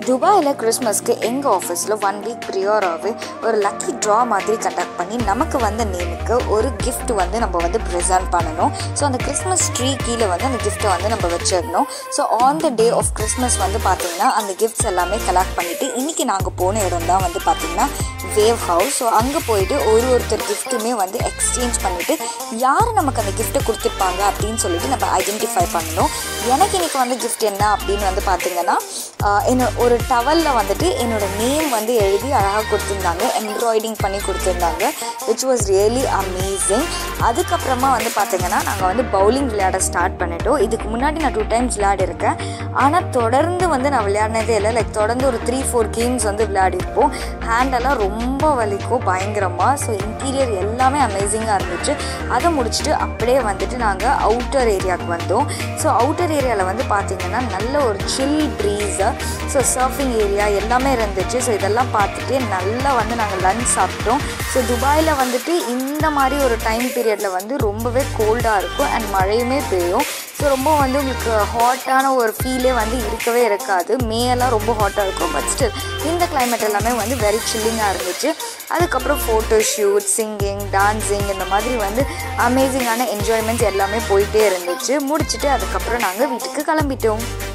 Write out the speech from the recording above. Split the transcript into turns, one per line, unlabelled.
துபாயில் கிறிஸ்மஸ்க்கு எங்கள் ஆஃபீஸில் ஒன் வீக் ப்ரியோராகவே ஒரு லக்கி ட்ரா மாதிரி கண்டக்ட் பண்ணி நமக்கு வந்த நேமுக்கு ஒரு gift வந்து நம்ம வந்து ப்ரெசென்ட் பண்ணணும் ஸோ அந்த கிறிஸ்மஸ் ட்ரீ கீழே வந்து அந்த கிஃப்ட்டை வந்து நம்ம வச்சிடணும் so on the day of Christmas வந்து பார்த்திங்கன்னா அந்த கிஃப்ட்ஸ் எல்லாமே கலெக்ட் பண்ணிவிட்டு இன்றைக்கி நாங்கள் போன இடம் தான் வந்து பார்த்திங்கன்னா வேவ் ஹவுஸ் ஸோ அங்கே போயிட்டு ஒரு ஒருத்தர் கிஃப்ட்டுமே வந்து எக்ஸ்சேஞ்ச் பண்ணிவிட்டு யார் நமக்கு அந்த கிஃப்ட்டை கொடுத்துருப்பாங்க அப்படின்னு சொல்லிட்டு நம்ம ஐடென்டிஃபை பண்ணணும் எனக்கு இன்னைக்கு வந்து கிஃப்ட் என்ன அப்படின்னு வந்து பார்த்தீங்கன்னா ஆஹ், என்ன ஒரு டவலில் வந்துட்டு என்னோட நேம் வந்து எழுதி அழகாக கொடுத்துருந்தாங்க எம்ப்ராய்டிங் பண்ணி கொடுத்துருந்தாங்க விச் வாஸ் ரியலி அமேசிங் அதுக்கப்புறமா வந்து பார்த்தீங்கன்னா நாங்கள் வந்து பவுலிங் விளையாட ஸ்டார்ட் பண்ணிட்டோம் இதுக்கு முன்னாடி நான் டூ டைம்ஸ் விளையாடிருக்கேன் ஆனால் தொடர்ந்து வந்து நான் விளையாடினதே இல்லை லைக் தொடர்ந்து ஒரு த்ரீ ஃபோர் கேம்ஸ் வந்து விளையாடிருப்போம் ஹேண்டெல்லாம் ரொம்ப வலிக்கும் பயங்கரமாக ஸோ இன்டீரியர் எல்லாமே அமேசிங்காக இருந்துச்சு அதை முடிச்சுட்டு அப்படியே வந்துட்டு நாங்கள் அவுட்டர் ஏரியாவுக்கு வந்தோம் ஸோ அவுட்டர் ஏரியாவில் வந்து பார்த்தீங்கன்னா நல்ல ஒரு chill breeze so surfing area எல்லாமே இருந்துச்சு ஸோ இதெல்லாம் பார்த்துட்டு நல்லா வந்து நாங்கள் லஞ்ச் சாப்பிட்டோம் ஸோ துபாயில் வந்துட்டு இந்த மாதிரி ஒரு டைம் பீரியடில் வந்து ரொம்பவே கோல்டாக இருக்கும் அண்ட் மழையுமே பெய்யும் ஸோ ரொம்ப வந்து உங்களுக்கு ஹாட்டான ஒரு ஃபீலே வந்து இருக்கவே இருக்காது மே எல்லாம் ரொம்ப ஹாட்டாக இருக்கும் பட் ஸ்டில் இந்த climate எல்லாமே வந்து வெரி சில்லிங்காக இருந்துச்சு அதுக்கப்புறம் ஃபோட்டோ ஷூட் சிங்கிங் டான்ஸிங் இந்த மாதிரி வந்து அமேசிங்கான என்ஜாய்மெண்ட்ஸ் எல்லாமே போயிட்டே இருந்துச்சு முடிச்சுட்டு அதுக்கப்புறம் நாங்கள் வீட்டுக்கு கிளம்பிட்டோம்